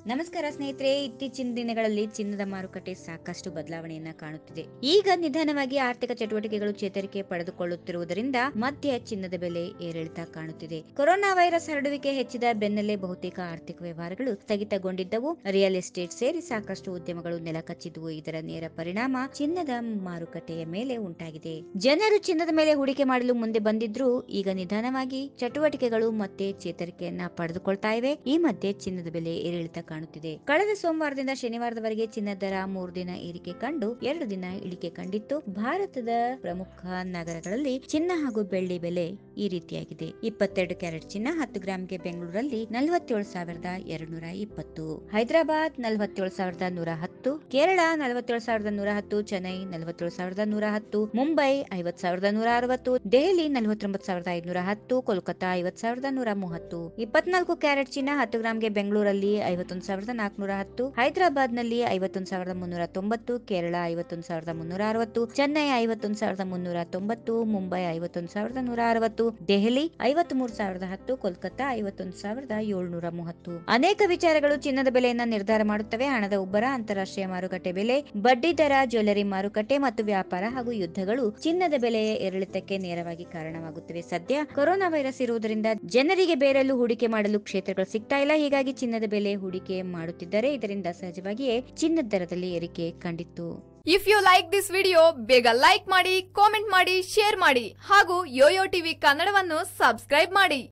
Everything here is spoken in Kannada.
ನಮಸ್ಕಾರ ಸ್ನೇಹಿತರೆ ಇತ್ತೀಚಿನ ದಿನಗಳಲ್ಲಿ ಚಿನ್ನದ ಮಾರುಕಟ್ಟೆ ಸಾಕಷ್ಟು ಬದಲಾವಣೆಯನ್ನ ಕಾಣುತ್ತಿದೆ ಈಗ ನಿಧಾನವಾಗಿ ಆರ್ಥಿಕ ಚಟುವಟಿಕೆಗಳು ಚೇತರಿಕೆ ಪಡೆದುಕೊಳ್ಳುತ್ತಿರುವುದರಿಂದ ಮಧ್ಯ ಚಿನ್ನದ ಬೆಲೆ ಏರಿಳಿತ ಕಾಣುತ್ತಿದೆ ಕೊರೋನಾ ವೈರಸ್ ಹರಡುವಿಕೆ ಹೆಚ್ಚಿದ ಬೆನ್ನಲ್ಲೇ ಬಹುತೇಕ ಆರ್ಥಿಕ ವ್ಯವಹಾರಗಳು ಸ್ಥಗಿತಗೊಂಡಿದ್ದವು ರಿಯಲ್ ಎಸ್ಟೇಟ್ ಸೇರಿ ಸಾಕಷ್ಟು ಉದ್ಯಮಗಳು ನೆಲಕಚ್ಚಿದ್ವು ಇದರ ನೇರ ಪರಿಣಾಮ ಚಿನ್ನದ ಮಾರುಕಟ್ಟೆಯ ಮೇಲೆ ಉಂಟಾಗಿದೆ ಜನರು ಚಿನ್ನದ ಮೇಲೆ ಹೂಡಿಕೆ ಮಾಡಲು ಮುಂದೆ ಬಂದಿದ್ರು ಈಗ ನಿಧಾನವಾಗಿ ಚಟುವಟಿಕೆಗಳು ಮತ್ತೆ ಚೇತರಿಕೆಯನ್ನ ಪಡೆದುಕೊಳ್ತಾ ಇವೆ ಈ ಮಧ್ಯೆ ಚಿನ್ನದ ಬೆಲೆ ಏರಿಳಿತ ಕಾಣುತ್ತಿದೆ ಕಳೆದ ಸೋಮವಾರದಿಂದ ಶನಿವಾರದವರೆಗೆ ಚಿನ್ನದ ದರ ಮೂರು ದಿನ ಏರಿಕೆ ಕಂಡು ಎರಡು ದಿನ ಇಳಿಕೆ ಕಂಡಿತ್ತು ಭಾರತದ ಪ್ರಮುಖ ನಗರಗಳಲ್ಲಿ ಚಿನ್ನ ಹಾಗೂ ಬೆಳ್ಳಿ ಬೆಲೆ ಈ ರೀತಿಯಾಗಿದೆ ಇಪ್ಪತ್ತೆರಡು ಕ್ಯಾರೆಟ್ ಚಿನ್ನ ಹತ್ತು ಗ್ರಾಂಗೆ ಬೆಂಗಳೂರಲ್ಲಿ ನಲವತ್ತೇಳು ಸಾವಿರದ ಎರಡ್ನೂರ ಇಪ್ಪತ್ತು ಹೈದರಾಬಾದ್ ನಲವತ್ತೇಳು ಸಾವಿರದ ನೂರ ಹತ್ತು ಕೇರಳ ನಲವತ್ತೇಳು ಸಾವಿರದ ನೂರ ಹತ್ತು ಚೆನ್ನೈ ನಲವತ್ತೇಳು ಸಾವಿರದ ನೂರ ಹತ್ತು ಮುಂಬೈ ಐವತ್ ಸಾವಿರದ ನೂರ ಅರವತ್ತು ದೆಹಲಿ ನಲವತ್ತೊಂಬತ್ತು ಸಾವಿರದ ಐದುನೂರ ಹತ್ತು ಕೋಲ್ಕತ್ತಾ ಐವತ್ ಸಾವಿರದ ನೂರ ಮೂವತ್ತು ಇಪ್ಪತ್ನಾಲ್ಕು ಕ್ಯಾರೆಟ್ ಚಿನ್ನ ಹತ್ತು ಗ್ರಾಂಗೆ ಬೆಂಗಳೂರಲ್ಲಿ ಐವತ್ತೊಂದು ಸಾವಿರದ ನಾಲ್ಕುನೂರ ಹತ್ತು ಹೈದರಾಬಾದ್ ನಲ್ಲಿ ಐವತ್ತೊಂದು ಸಾವಿರದ ಮುನ್ನೂರ ತೊಂಬತ್ತು ಕೇರಳ ಐವತ್ತೊಂದು ಸಾವಿರದ ಮುನ್ನೂರ ಅರವತ್ತು ಚೆನ್ನೈ ಐವತ್ತೊಂದು ಸಾವಿರದ ಮುನ್ನೂರ ತೊಂಬತ್ತು ಮುಂಬೈ ಐವತ್ತೊಂದು ಸಾವಿರದ ನೂರ ಅರವತ್ತು ದೆಹಲಿ ಐವತ್ತ್ ಮೂರು ಸಾವಿರದ ಹತ್ತು ಕೋಲ್ಕತ್ತಾ ಐವತ್ತೊಂದು ಸಾವಿರದ ಏಳ್ನೂರ ಮೂವತ್ತು ಅನೇಕ ವಿಚಾರಗಳು ಚಿನ್ನದ ಬೆಲೆಯನ್ನ ನಿರ್ಧಾರ ಮಾಡುತ್ತವೆ ಹಣದ ಉಬ್ಬರ ಅಂತಾರಾಷ್ಟ್ರೀಯ ಮಾರುಕಟ್ಟೆ ಬೆಲೆ ಬಡ್ಡಿ ದರ ಜ್ಯುವೆಲರಿ ಮಾರುಕಟ್ಟೆ ಮತ್ತು ವ್ಯಾಪಾರ ಹಾಗೂ ಯುದ್ಧಗಳು ಚಿನ್ನದ ಬೆಲೆಯ ಏರಿಳಿತಕ್ಕೆ ನೇರವಾಗಿ ಕಾರಣವಾಗುತ್ತವೆ ಸದ್ಯ ಕೊರೋನಾ ವೈರಸ್ ಇರುವುದರಿಂದ ಜನರಿಗೆ ಬೇರೆಲ್ಲೂ ಹೂಡಿಕೆ ಮಾಡಲು ಕ್ಷೇತ್ರಗಳು ಸಿಗ್ತಾ ಇಲ್ಲ ಹೀಗಾಗಿ ಚಿನ್ನದ ಬೆಲೆ ಹೂಡಿಕೆ ಮಾಡುತ್ತಿದ್ದರೆ ಇದರಿಂದ ಸಹಜವಾಗಿಯೇ ಚಿನ್ನದ ದರದಲ್ಲಿ ಏರಿಕೆ ಕಂಡಿತ್ತು if you like this video ಬೇಗ ಲೈಕ್ ಮಾಡಿ ಕಾಮೆಂಟ್ ಮಾಡಿ ಶೇರ್ ಮಾಡಿ ಹಾಗೂ ಯೋಯೋ ಟಿವಿ ಕನ್ನಡವನ್ನು ಸಬ್ಸ್ಕ್ರೈಬ್ ಮಾಡಿ